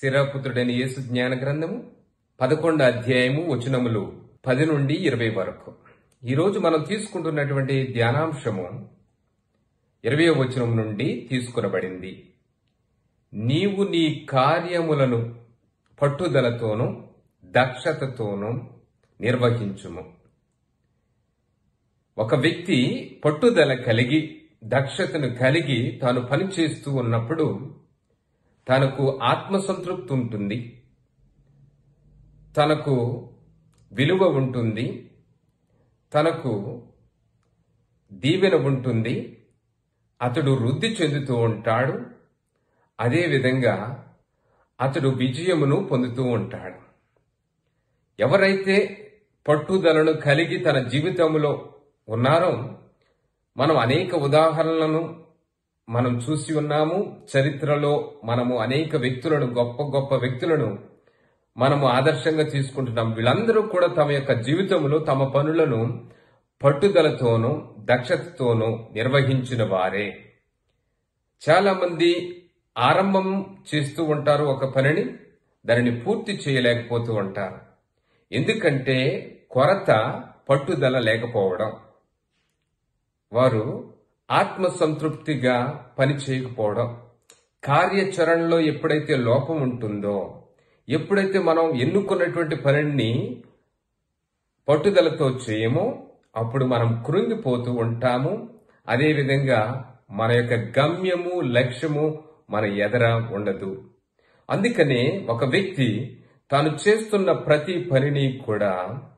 సిరాపుత్రుడైన యేసు జ్ఞాన గ్రంథము పదకొండు అధ్యాయము వచనములు పది నుండి ఇరవై వరకు ఈరోజు మనం తీసుకుంటున్నటువంటి ధ్యానాంశము ఇరవై వచనం నుండి తీసుకునబడింది నీవు నీ కార్యములను పట్టుదలతోనూ దక్షతతోనూ నిర్వహించుము ఒక వ్యక్తి పట్టుదల కలిగి దక్షతను కలిగి తాను పనిచేస్తూ ఉన్నప్పుడు తనకు ఆత్మసంతృప్తి ఉంటుంది తనకు విలువ ఉంటుంది తనకు దీవెన ఉంటుంది అతడు వృద్ధి చెందుతూ ఉంటాడు అదేవిధంగా అతడు విజయమును పొందుతూ ఉంటాడు ఎవరైతే పట్టుదలను కలిగి తన జీవితంలో ఉన్నారో మనం అనేక ఉదాహరణలను మనం చూసి ఉన్నాము చరిత్రలో మనము అనేక వ్యక్తులను గొప్ప గొప్ప వ్యక్తులను మనము ఆదర్శంగా తీసుకుంటున్నాం వీళ్ళందరూ కూడా తమ యొక్క జీవితంలో తమ పనులను పట్టుదలతోనూ దక్షతతోనూ నిర్వహించిన వారే చాలా మంది ఆరంభం చేస్తూ ఉంటారు ఒక పనిని దానిని పూర్తి చేయలేకపోతూ ఉంటారు ఎందుకంటే కొరత పట్టుదల లేకపోవడం వారు ఆత్మసంతృప్తిగా పని చేయకపోవడం కార్యాచరణలో ఎప్పుడైతే లోపం ఉంటుందో ఎప్పుడైతే మనం ఎన్నుకున్నటువంటి పనిని పట్టుదలతో చేయమో అప్పుడు మనం కృంగిపోతూ ఉంటాము అదేవిధంగా మన యొక్క గమ్యము లక్ష్యము మన ఎదర ఉండదు అందుకనే ఒక వ్యక్తి తాను చేస్తున్న ప్రతి పనిని కూడా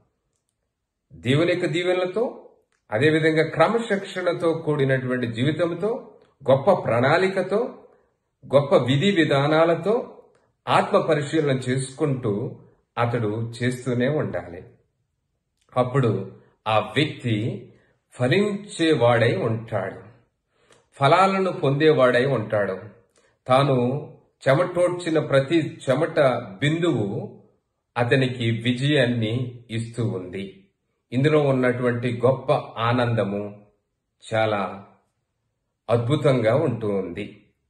దేవుని యొక్క దీవెనలతో అదేవిధంగా క్రమశిక్షణతో కూడినటువంటి జీవితంతో గొప్ప ప్రణాళికతో గొప్ప విధి విధానాలతో ఆత్మ పరిశీలన చేసుకుంటూ అతడు చేస్తూనే ఉండాలి అప్పుడు ఆ వ్యక్తి ఫలించేవాడై ఉంటాడు ఫలాలను పొందేవాడై ఉంటాడు తాను చెమటోడ్చిన ప్రతి చెమట బిందువు అతనికి విజయాన్ని ఇస్తూ ఉంది ఇందులో ఉన్నటువంటి గొప్ప ఆనందము చాలా అద్భుతంగా ఉంటూ ఉంది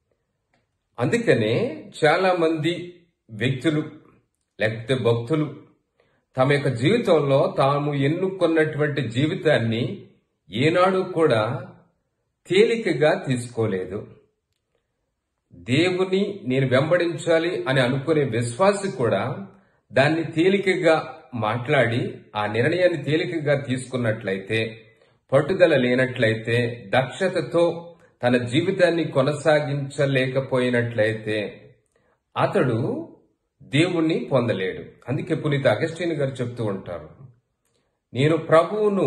అందుకనే చాలా మంది వ్యక్తులు లేకపోతే భక్తులు తమ యొక్క జీవితంలో తాము ఎన్నుకున్నటువంటి జీవితాన్ని ఏనాడు కూడా తేలికగా తీసుకోలేదు దేవుని నేను వెంబడించాలి అని అనుకునే విశ్వాసి కూడా దాన్ని తేలికగా మాట్లాడి ఆ నిర్ణయాన్ని తేలికగా తీసుకున్నట్లయితే పట్టుదల లేనట్లయితే దక్షతతో తన జీవితాన్ని కొనసాగించలేకపోయినట్లయితే అతడు దేవుణ్ణి పొందలేడు అందుకే పునీత అగస్టిన్ గారు చెప్తూ ఉంటారు నేను ప్రభువును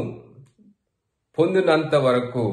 పొందినంత వరకు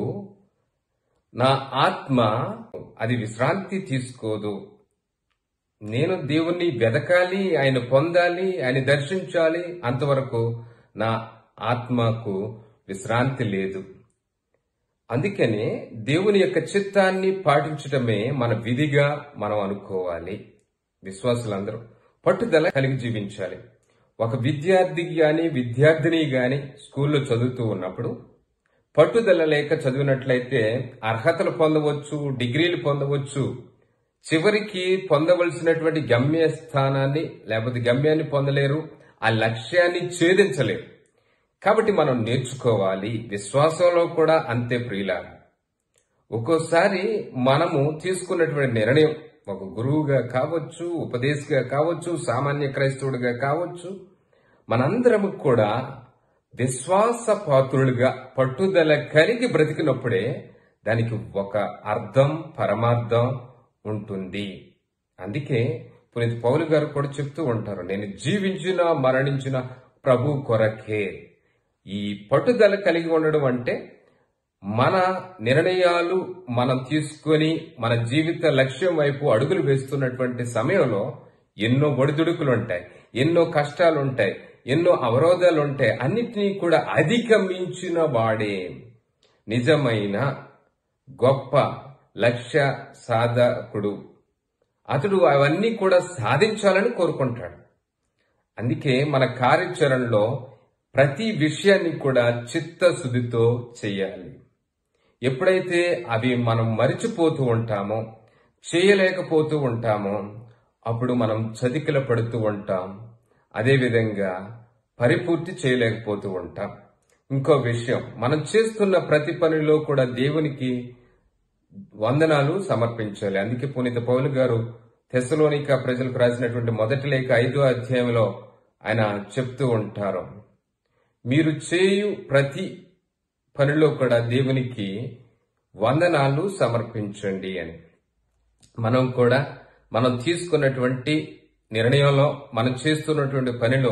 నా ఆత్మ అది విశ్రాంతి తీసుకోదు నేను దేవుణ్ణి వెదకాలి ఆయన పొందాలి ఆయన దర్శించాలి అంతవరకు నా ఆత్మకు విశ్రాంతి లేదు అందుకనే దేవుని యొక్క చిత్తాన్ని పాటించడమే మన విధిగా మనం అనుకోవాలి విశ్వాసులందరూ పట్టుదల కలిగి జీవించాలి ఒక విద్యార్థి గాని విద్యార్థిని గాని స్కూల్లో చదువుతూ ఉన్నప్పుడు పట్టుదల లేక చదివినట్లయితే అర్హతలు పొందవచ్చు డిగ్రీలు పొందవచ్చు చివరికి పొందవలసినటువంటి గమ్య స్థానాన్ని లేకపోతే గమ్యాన్ని పొందలేరు ఆ లక్ష్యాన్ని ఛేదించలేరు కాబట్టి మనం నేర్చుకోవాలి విశ్వాసంలో కూడా అంతే ప్రియులారా ఒక్కోసారి మనము తీసుకున్నటువంటి నిర్ణయం ఒక గురువుగా కావచ్చు ఉపదేశిగా కావచ్చు సామాన్య క్రైస్తవుడిగా కావచ్చు మనందరము కూడా విశ్వాస పాత్రులుగా పట్టుదల కలిగి బ్రతికినప్పుడే దానికి ఒక అర్థం పరమార్థం ఉంటుంది అందుకే పునీత్ పౌలు గారు కూడా చెప్తూ ఉంటారు నేను జీవించిన మరణించిన ప్రభు కొరకే ఈ పట్టుదల కలిగి ఉండడం అంటే మన నిర్ణయాలు మనం తీసుకొని మన జీవిత లక్ష్యం వైపు అడుగులు వేస్తున్నటువంటి సమయంలో ఎన్నో ఒడిదుడుకులు ఉంటాయి ఎన్నో కష్టాలు ఉంటాయి ఎన్నో అవరోధాలు ఉంటాయి అన్నిటినీ కూడా అధిగమించిన వాడే నిజమైన గొప్ప లక్ష్య సాధకుడు అతడు అవన్నీ కూడా సాధించాలని కోరుకుంటాడు అందుకే మన కార్యాచరణలో ప్రతి విషయాన్ని కూడా చిత్తశుద్ధితో చేయాలి ఎప్పుడైతే అవి మనం మరిచిపోతూ ఉంటామో చేయలేకపోతూ ఉంటామో అప్పుడు మనం చతికిల పడుతూ ఉంటాం అదేవిధంగా పరిపూర్తి చేయలేకపోతూ ఉంటాం ఇంకో విషయం మనం చేస్తున్న ప్రతి పనిలో కూడా దేవునికి వందనాలు సమర్పించాలి అందుకే పునీత పౌలు గారు తెసలోనిక ప్రజలకు రాసినటువంటి మొదటి లేఖ ఐదో అధ్యాయంలో ఆయన చెప్తూ ఉంటారు మీరు చేయు ప్రతి పనిలో కూడా దేవునికి వందనాలు సమర్పించండి అని మనం కూడా మనం తీసుకున్నటువంటి నిర్ణయంలో మనం చేస్తున్నటువంటి పనిలో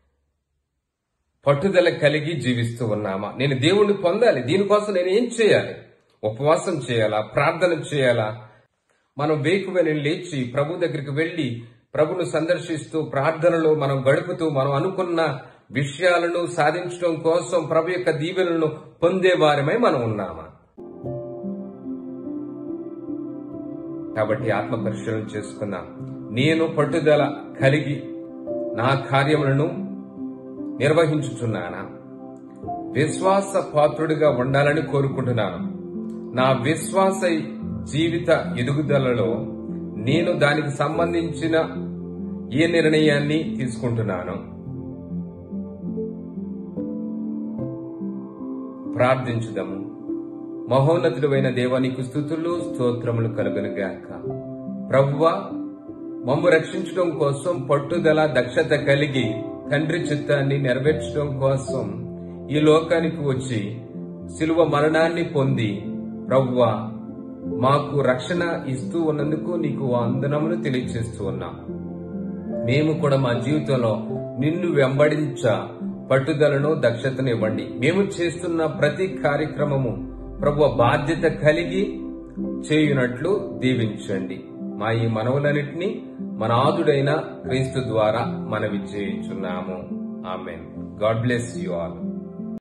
పట్టుదల కలిగి జీవిస్తూ ఉన్నామా నేను దేవుణ్ణి పొందాలి దీనికోసం నేను ఏం చేయాలి ఉపవాసం చేయాలా ప్రార్థన చేయాలా మనం వేకువని లేచి ప్రభు దగ్గరికి వెళ్లి ప్రభును సందర్శిస్తూ ప్రార్థనలో మనం గడుపుతూ మనం అనుకున్న విషయాలను సాధించడం కోసం ప్రభు యొక్క దీవెనలను పొందే వారమై మనం ఉన్నామా కాబట్టి ఆత్మ పరిశీలన చేసుకుందాం నేను పట్టుదల కలిగి నా కార్యములను నిర్వహించుచున్నానా విశ్వాస పాత్రుడిగా ఉండాలని కోరుకుంటున్నాను నా విశ్వాస జీవిత ఎదుగుదలలో నేను దానికి సంబంధించిన ఏ నిర్ణయాన్ని తీసుకుంటున్నాను ప్రార్థించుదాము మహోన్నతుడైన దేవానికి స్థుతులు స్తోత్రములు కలుగునుగాక ప్రభువా మమ్ము రక్షించడం కోసం పట్టుదల దక్షత కలిగి తండ్రి చిత్తాన్ని నెరవేర్చడం కోసం ఈ లోకానికి వచ్చి శిలువ మరణాన్ని పొంది ప్రవ్వా మాకు రక్షణ ఇస్తూ ఉన్నందుకు నీకు వందనములు తెలియజేస్తూ ఉన్నాం మేము కూడా మా జీవితంలో నిన్ను వెంబడించ పట్టుదలను దక్షతను ఇవ్వండి మేము చేస్తున్న ప్రతి కార్యక్రమము ప్రభు బాధ్యత కలిగి చేయునట్లు దీవించండి మా ఈ మనవులన్నిటినీ మన ఆదుడైన క్రీస్తు ద్వారా మనవి చేయుచున్నాము amen God bless you all